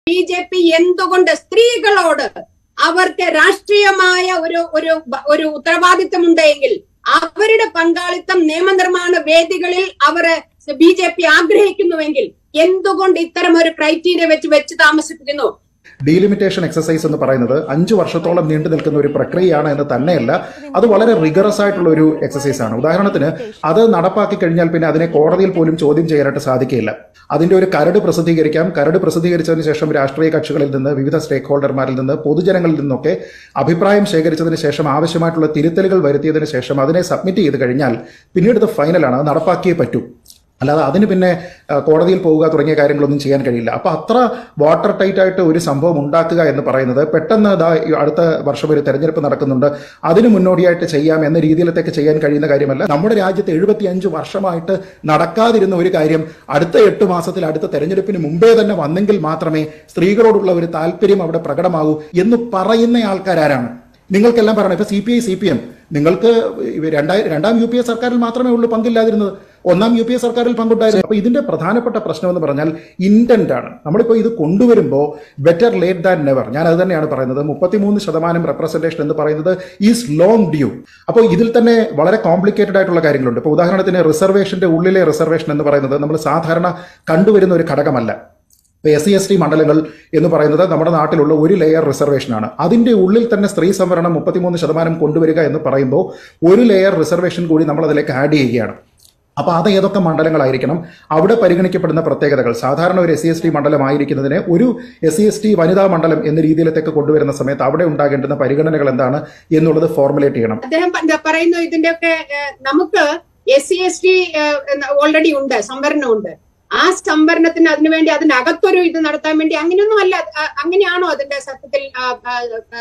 B J P എന്തുകൊണ്ട് സ്ത്രീകളോട് അവർക്ക് രാഷ്ട്രീയമായ ഒരു ഒരു ബ- ഒരു ഉത്തരവാദിത്തമുണ്ടെങ്കിൽ അവരുടെ പങ്കാളിത്തം നിയമനിർമ്മാണ വേദികളിൽ അവർ ബി ജെ പി ആഗ്രഹിക്കുന്നുവെങ്കിൽ എന്തുകൊണ്ട് ഇത്തരം ഒരു ക്രൈറ്റീരിയ വെച്ച് വെച്ച് താമസിപ്പിക്കുന്നു ഡീലിമിറ്റേഷൻ എക്സസൈസ് എന്ന് പറയുന്നത് അഞ്ചു വർഷത്തോളം നീണ്ടു നിൽക്കുന്ന ഒരു പ്രക്രിയയാണ് എന്ന് തന്നെയല്ല അത് വളരെ റിഗറസ് ആയിട്ടുള്ള ഒരു എക്സസൈസ് ആണ് ഉദാഹരണത്തിന് അത് നടപ്പാക്കി കഴിഞ്ഞാൽ പിന്നെ അതിനെ കോടതിയിൽ പോലും ചോദ്യം ചെയ്യാനായിട്ട് സാധിക്കില്ല അതിന്റെ ഒരു കരട് പ്രസിദ്ധീകരിക്കാം കരട് പ്രസിദ്ധീകരിച്ചതിന് ശേഷം രാഷ്ട്രീയ കക്ഷികളിൽ നിന്ന് വിവിധ സ്റ്റേക്ക് ഹോൾഡർമാരിൽ നിന്ന് പൊതുജനങ്ങളിൽ നിന്നൊക്കെ അഭിപ്രായം ശേഖരിച്ചതിന് ശേഷം ആവശ്യമായിട്ടുള്ള തിരുത്തലുകൾ വരുത്തിയതിന് ശേഷം അതിനെ സബ്മിറ്റ് ചെയ്ത് കഴിഞ്ഞാൽ പിന്നീട് ഇത് ഫൈനലാണ് അത് നടപ്പാക്കിയേ പറ്റൂ അല്ലാതെ അതിന് പിന്നെ ആ, കോടതിയിൽ പോവുക തുടങ്ങിയ കാര്യങ്ങളൊന്നും ചെയ്യാൻ കഴിയില്ല അപ്പൊ അത്ര വാട്ടർ ടൈറ്റ് ആയിട്ട് ഒരു സംഭവം ഉണ്ടാക്കുക എന്ന് പറയുന്നത് പെട്ടെന്ന് ദാ ഈ അടുത്ത വർഷം ഒരു തെരഞ്ഞെടുപ്പ് നടക്കുന്നുണ്ട് അതിന് മുന്നോടിയായിട്ട് ചെയ്യാം എന്ന രീതിയിലത്തേക്ക് ചെയ്യാൻ കഴിയുന്ന കാര്യമല്ല നമ്മുടെ രാജ്യത്ത് എഴുപത്തിയഞ്ച് വർഷമായിട്ട് നടക്കാതിരുന്ന ഒരു കാര്യം അടുത്ത എട്ട് മാസത്തിൽ അടുത്ത തെരഞ്ഞെടുപ്പിന് മുമ്പേ തന്നെ വന്നെങ്കിൽ മാത്രമേ സ്ത്രീകളോടുള്ള ഒരു താല്പര്യം അവിടെ പ്രകടമാകൂ എന്ന് പറയുന്ന ആൾക്കാരാരാണ് നിങ്ങൾക്കെല്ലാം പറയണം ഇപ്പൊ C P I C P M നിങ്ങൾക്ക് ഇവ രണ്ടായി- രണ്ടാം യു പി എ സർക്കാരിൽ മാത്രമേ ഉള്ളൂ പങ്കില്ലാതിരുന്നത് ഒന്നാം യു പി എ സർക്കാരിൽ പങ്കുണ്ടായിരുന്നു അപ്പൊ ഇതിന്റെ പ്രധാനപ്പെട്ട പ്രശ്നം എന്ന് പറഞ്ഞാൽ ഇന്റന്റ് ആണ് നമ്മളിപ്പോ ഇത് കൊണ്ടുവരുമ്പോൾ ബെറ്റർ ലേറ്റ് ദാൻ നെവർ ഞാൻ അത് തന്നെയാണ് പറയുന്നത് മുപ്പത്തിമൂന്ന് ശതമാനം റെപ്രസെന്റേഷൻ എന്ന് പറയുന്നത് ഈസ് ലോങ് ഡ്യൂ അപ്പോൾ ഇതിൽ തന്നെ വളരെ കോംപ്ലിക്കേറ്റഡ് ആയിട്ടുള്ള കാര്യങ്ങളുണ്ട് ഇപ്പോൾ ഉദാഹരണത്തിന് റിസർവേഷന്റെ ഉള്ളിലെ റിസർവേഷൻ എന്ന് പറയുന്നത് നമ്മൾ സാധാരണ കണ്ടുവരുന്ന ഒരു ഘടകമല്ല എസ് സി എസ് ടി മണ്ഡലങ്ങൾ എന്ന് പറയുന്നത് നമ്മുടെ നാട്ടിലുള്ള ഒരു ലെയർ റിസർവേഷനാണ് അതിന്റെ ഉള്ളിൽ തന്നെ സ്ത്രീ സംവരണം മുപ്പത്തിമൂന്ന് ശതമാനം കൊണ്ടുവരിക എന്ന് പറയുമ്പോൾ ഒരു ലെയർ റിസർവേഷൻ കൂടി നമ്മൾ അതിലേക്ക് ആഡ് ചെയ്യുകയാണ് അപ്പൊ അത് ഏതൊക്കെ മണ്ഡലങ്ങളായിരിക്കണം അവിടെ പരിഗണിക്കപ്പെടുന്ന പ്രത്യേകതകൾ സാധാരണ ഒരു എസ് സി എസ് ടി മണ്ഡലമായിരിക്കുന്നതിനെ ഒരു എസ് സി എസ് ടി വനിതാ മണ്ഡലം എന്ന രീതിയിലേക്ക് കൊണ്ടുവരുന്ന സമയത്ത് അവിടെ ഉണ്ടാകേണ്ടുന്ന പരിഗണനകൾ എന്താണ് എന്നുള്ളത് ഫോർമുലേറ്റ് ചെയ്യണം അദ്ദേഹം പ- എന്താ പറയുന്നു ഇതിന്റെയൊക്കെ ഏഹ്, നമുക്ക് S C S T already ഉണ്ട് സംവരണമുണ്ട് ആ സംവരണത്തിന് അതിനുവേണ്ടി അതിനകത്തൊരു ഇത് നടത്താൻ വേണ്ടി അങ്ങനെയൊന്നും അല്ല ആ, അങ്ങനെയാണോ അതിന്റെ സത്യത്തിൽ ആ, ആ, ആ,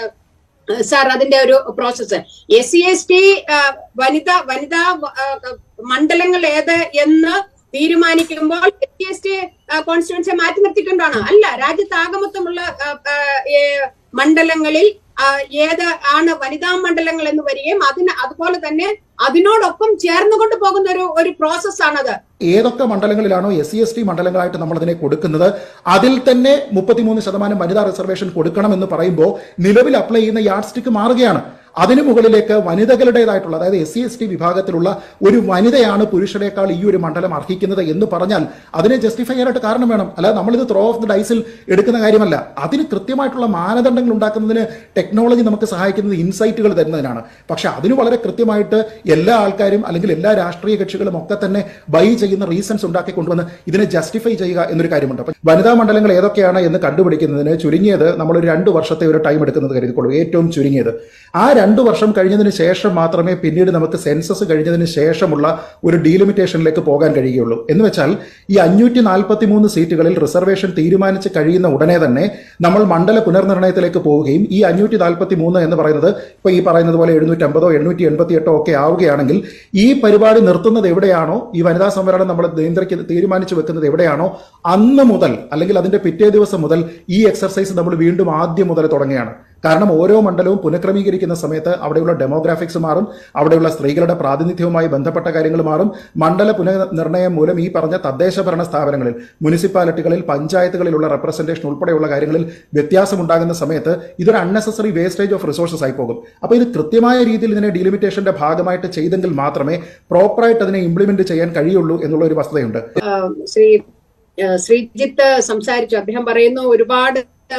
സാർ അതിന്റെ ഒരു process S C S T വനിത വനിതാ ആ, മണ്ഡലങ്ങൾ ഏത് എന്ന് തീരുമാനിക്കുമ്പോൾ എസ് സി എസ് ടി കോൺസ്റ്റിറ്റ്യൻസിയെ മാറ്റി നിർത്തിക്കൊണ്ടാണ് അല്ല രാജ്യത്താകമൊത്തമുള്ള ആ, ആ, ഏ, മണ്ഡലങ്ങളിൽ ആ, ഏത് ആണ് വനിതാ മണ്ഡലങ്ങൾ എന്ന് വരികയും അതിന് അതുപോലെ തന്നെ അതിനോടൊപ്പം ചേർന്നുകൊണ്ട് പോകുന്ന ഒരു ഒരു പ്രോസസ് ആണത് ഏതൊക്കെ മണ്ഡലങ്ങളിലാണോ എസ് സി എസ് ടി മണ്ഡലങ്ങളായിട്ട് നമ്മൾ അതിനെ കൊടുക്കുന്നത് അതിൽ തന്നെ മുപ്പത്തിമൂന്ന് ശതമാനം വനിതാ റിസർവേഷൻ കൊടുക്കണം എന്ന് പറയുമ്പോൾ നിലവിൽ അപ്ലൈ ചെയ്യുന്ന യാർഡ് സ്റ്റിക്ക് മാറുകയാണ് അതിനു മുകളിലേക്ക് വനിതകളുടേതായിട്ടുള്ള അതായത് എസ് സി എസ് ടി വിഭാഗത്തിലുള്ള ഒരു വനിതയാണ് പുരുഷനേക്കാൾ ഈ ഒരു മണ്ഡലം അർഹിക്കുന്നത് എന്ന് പറഞ്ഞാൽ അതിനെ ജസ്റ്റിഫൈ ചെയ്യാനായിട്ട് കാരണം വേണം അല്ലാതെ നമ്മളിത് ത്രോ ഓഫ് ദി ഡൈസിൽ എടുക്കുന്ന കാര്യമല്ല അതിന് കൃത്യമായിട്ടുള്ള മാനദണ്ഡങ്ങൾ ഉണ്ടാക്കുന്നതിന് ടെക്നോളജി നമുക്ക് സഹായിക്കുന്നത് ഇൻസൈറ്റുകൾ തരുന്നതിനാണ് പക്ഷെ അതിന് വളരെ കൃത്യമായിട്ട് എല്ലാ ആൾക്കാരും അല്ലെങ്കിൽ എല്ലാ രാഷ്ട്രീയ കക്ഷികളും ഒക്കെ തന്നെ ബൈ ചെയ്യുന്ന റീസൺസ് ഉണ്ടാക്കി കൊണ്ടുവന്ന് ഇതിനെ ജസ്റ്റിഫൈ ചെയ്യുക എന്നൊരു കാര്യമുണ്ട് അപ്പൊ വനിതാ മണ്ഡലങ്ങൾ ഏതൊക്കെയാണ് എന്ന് കണ്ടുപിടിക്കുന്നതിന് ചുരുങ്ങിയത് നമ്മൾ ഒരു രണ്ട് വർഷത്തെ ഒരു ടൈം എടുക്കുന്നത് കരുതിക്കൊള്ളൂ ഏറ്റവും ചുരുങ്ങിയത് ആ രണ്ട് വർഷം കഴിഞ്ഞതിന് ശേഷം മാത്രമേ പിന്നീട് നമുക്ക് സെൻസസ് കഴിഞ്ഞതിന് ശേഷമുള്ള ഒരു ഡീലിമിറ്റേഷനിലേക്ക് പോകാൻ കഴിയുകയുള്ളൂ എന്ന് വെച്ചാൽ ഈ അഞ്ഞൂറ്റി നാൽപ്പത്തി മൂന്ന് സീറ്റുകളിൽ റിസർവേഷൻ തീരുമാനിച്ച് കഴിയുന്ന ഉടനെ തന്നെ നമ്മൾ മണ്ഡല പുനർനിർണയത്തിലേക്ക് പോവുകയും ഈ അഞ്ഞൂറ്റി നാൽപ്പത്തി മൂന്ന് എന്ന് പറയുന്നത് ഇപ്പൊ ഈ പറയുന്നത് പോലെ എഴുന്നൂറ്റമ്പതോ എണ്ണൂറ്റി എൺപത്തി എട്ടോ ഒക്കെ ആവുകയാണെങ്കിൽ ഈ പരിപാടി നിർത്തുന്നത് എവിടെയാണോ ഈ വനിതാ സംവരണം നമ്മൾ നിയന്ത്രിക്കുന്ന തീരുമാനിച്ചു വെക്കുന്നത് എവിടെയാണോ അന്ന് മുതൽ അല്ലെങ്കിൽ അതിന്റെ പിറ്റേ ദിവസം മുതൽ ഈ എക്സർസൈസ് നമ്മൾ വീണ്ടും ആദ്യം മുതൽ തുടങ്ങുകയാണ് കാരണം ഓരോ മണ്ഡലവും പുനഃക്രമീകരിക്കുന്ന സമയത്ത് അവിടെയുള്ള ഡെമോഗ്രാഫിക്സ് മാറും അവിടെയുള്ള സ്ത്രീകളുടെ പ്രാതിനിധ്യവുമായി ബന്ധപ്പെട്ട കാര്യങ്ങൾ മാറും മണ്ഡല പുനർനിർണയം മൂലം ഈ പറഞ്ഞ തദ്ദേശ ഭരണ സ്ഥാപനങ്ങളിൽ മുനിസിപ്പാലിറ്റികളിൽ പഞ്ചായത്തുകളിലുള്ള റെപ്രസെന്റേഷൻ ഉൾപ്പെടെയുള്ള കാര്യങ്ങളിൽ വ്യത്യാസമുണ്ടാകുന്ന സമയത്ത് ഇതൊരു അൺനെസസറി വേസ്റ്റേജ് ഓഫ് റിസോഴ്സസ് ആയി പോകും അപ്പോൾ ഇത് കൃത്യമായ രീതിയിൽ ഇതിനെ ഡീലിമിറ്റേഷന്റെ ഭാഗമായിട്ട് ചെയ്തെങ്കിൽ മാത്രമേ പ്രോപ്പറായിട്ട് അതിനെ ഇംപ്ലിമെന്റ് ചെയ്യാൻ കഴിയുള്ളൂ എന്നുള്ള ഒരു വസ്തുതയുണ്ട് ശ്രീ ഏഹ് ശ്രീജിത്ത് സംസാരിച്ചു അദ്ദേഹം പറയുന്നു ഒരുപാട്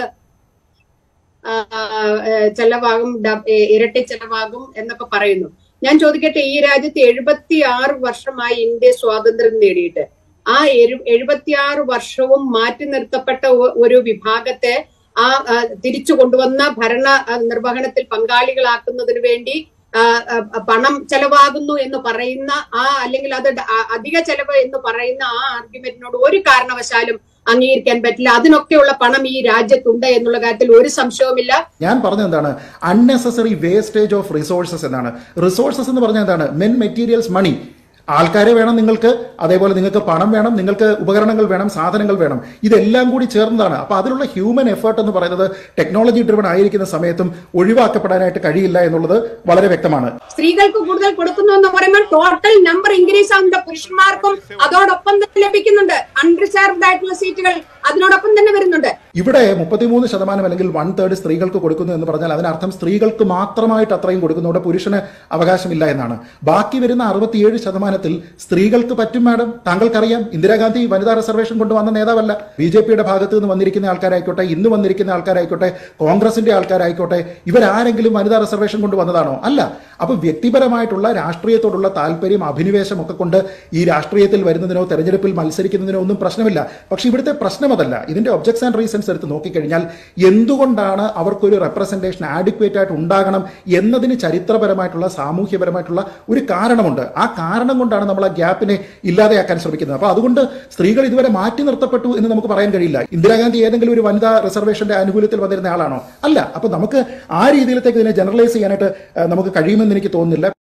ആ, ഏഹ് ചെലവാകും ഡബ്- ഏഹ് ഇരട്ടി ചെലവാകും എന്നൊക്കെ പറയുന്നു ഞാൻ ചോദിക്കട്ടെ ഈ രാജ്യത്ത് എഴുപത്തി ആറ് വർഷമായി ഇന്ത്യ സ്വാതന്ത്ര്യം നേടിയിട്ട് ആ എഴു എഴുപത്തിയാറ് വർഷവും മാറ്റി നിർത്തപ്പെട്ട ഒ- ഒരു വിഭാഗത്തെ ആ ആ, തിരിച്ചു കൊണ്ടുവന്ന ഭരണ ആ, നിർവഹണത്തിൽ പങ്കാളികളാക്കുന്നതിന് വേണ്ടി ആ, ആ, പണം ചെലവാകുന്നു എന്ന് പറയുന്ന ആ അല്ലെങ്കിൽ അത് ഡ- ആ, അധിക ചെലവ് എന്ന് പറയുന്ന ആ ആർഗ്യുമെന്റിനോട് ഒരു കാരണവശാലും അംഗീകരിക്കാൻ പറ്റില്ല അതിനൊക്കെയുള്ള പണം ഈ രാജ്യത്തുണ്ട് എന്നുള്ള കാര്യത്തിൽ ഒരു സംശയവുമില്ല ഞാൻ പറഞ്ഞത് എന്താണ് അൺനെസസറി വേസ്റ്റേജ് ഓഫ് റിസോഴ്സസ് എന്നാണ് റിസോഴ്സസ് എന്ന് പറഞ്ഞാൽ എന്താണ് മെൻ മെറ്റീരിയൽസ് മണി ആൾക്കാരെ വേണം നിങ്ങൾക്ക് അതേപോലെ നിങ്ങൾക്ക് പണം വേണം നിങ്ങൾക്ക് ഉപകരണങ്ങൾ വേണം സാധനങ്ങൾ വേണം ഇതെല്ലാം കൂടി ചേർന്നതാണ് അപ്പൊ അതിലുള്ള ഹ്യൂമൻ എഫേർട്ട് എന്ന് പറയുന്നത് ടെക്നോളജി ഡ്രിവൺ ആയിരിക്കുന്ന സമയത്തും ഒഴിവാക്കപ്പെടാനായിട്ട് കഴിയില്ല എന്നുള്ളത് വളരെ വ്യക്തമാണ് സ്ത്രീകൾക്ക് കൂടുതൽ കൊടുക്കുന്നു എന്ന് പറയുമ്പോൾ ടോട്ടൽ നമ്പർ ഇൻക്രീസ് ആകുന്നുണ്ട് പുരുഷന്മാർക്കും അതോടൊപ്പം തന്നെ ലഭിക്കുന്നുണ്ട് അൺറിസർവ്ഡ് ആയിട്ടുള്ള സീറ്റുകൾ അതിനോടൊപ്പം തന്നെ വരുന്നുണ്ട് ഇവിടെ മുപ്പത്തിമൂന്ന് ശതമാനം അല്ലെങ്കിൽ വൺ തേർഡ് സ്ത്രീകൾക്ക് കൊടുക്കുന്നു എന്ന് പറഞ്ഞാൽ അതിനർത്ഥം സ്ത്രീകൾക്ക് മാത്രമായിട്ട് അത്രയും കൊടുക്കുന്നു ഇവിടെ പുരുഷന് അവകാശമില്ല എന്നാണ് ബാക്കി വരുന്ന അറുപത്തിയേഴ് ശതമാനത്തിൽ സ്ത്രീകൾക്ക് പറ്റും മാഡം താങ്കൾക്കറിയാം ഇന്ദിരാഗാന്ധി വനിതാ റിസർവേഷൻ കൊണ്ടുവന്ന നേതാവല്ല ബി ജെ പിയുടെ ഭാഗത്ത് നിന്ന് വന്നിരിക്കുന്ന ആൾക്കാരായിക്കോട്ടെ ഇന്ന് വന്നിരിക്കുന്ന ആൾക്കാരായിക്കോട്ടെ കോൺഗ്രസിന്റെ ആൾക്കാരായിക്കോട്ടെ ഇവരാരെങ്കിലും വനിതാ റിസർവേഷൻ കൊണ്ടുവന്നതാണോ അല്ല അപ്പൊ വ്യക്തിപരമായിട്ടുള്ള രാഷ്ട്രീയത്തോടുള്ള താല്പര്യം അഭിനിവേശം ഒക്കെ കൊണ്ട് ഈ രാഷ്ട്രീയത്തിൽ വരുന്നതിനോ തെരഞ്ഞെടുപ്പിൽ മത്സരിക്കുന്നതിനോ ഒന്നും പ്രശ്നമില്ല പക്ഷെ ഇവിടുത്തെ പ്രശ്നം അതല്ല ഇതിന്റെ ഒബ്ജക്ട്സ് ആൻഡ് റീസൺസ് എടുത്ത് നോക്കിക്കഴിഞ്ഞാൽ എന്തുകൊണ്ടാണ് അവർക്കൊരു റെപ്രസെന്റേഷൻ ആഡിക്വേറ്റ് ആയിട്ട് ഉണ്ടാകണം എന്നതിന് ചരിത്രപരമായിട്ടുള്ള സാമൂഹ്യപരമായിട്ടുള്ള ഒരു കാരണമുണ്ട് ആ കാരണം കൊണ്ടാണ് നമ്മൾ ആ ഗ്യാപ്പിനെ ഇല്ലാതെയാക്കാൻ ശ്രമിക്കുന്നത് അപ്പൊ അതുകൊണ്ട് സ്ത്രീകൾ ഇതുവരെ മാറ്റി നിർത്തപ്പെട്ടു എന്ന് നമുക്ക് പറയാൻ കഴിയില്ല ഇന്ദിരാഗാന്ധി ഏതെങ്കിലും ഒരു വനിതാ റിസർവേഷന്റെ ആനുകൂല്യത്തിൽ വന്നിരുന്ന ആളാണോ അല്ല അപ്പൊ നമുക്ക് ആ രീതിയിലത്തേക്ക് ഇതിനെ ജനറലൈസ് ചെയ്യാനായിട്ട് ഏഹ്, നമുക്ക് കഴിയുമെന്ന് എനിക്ക് തോന്നുന്നില്ല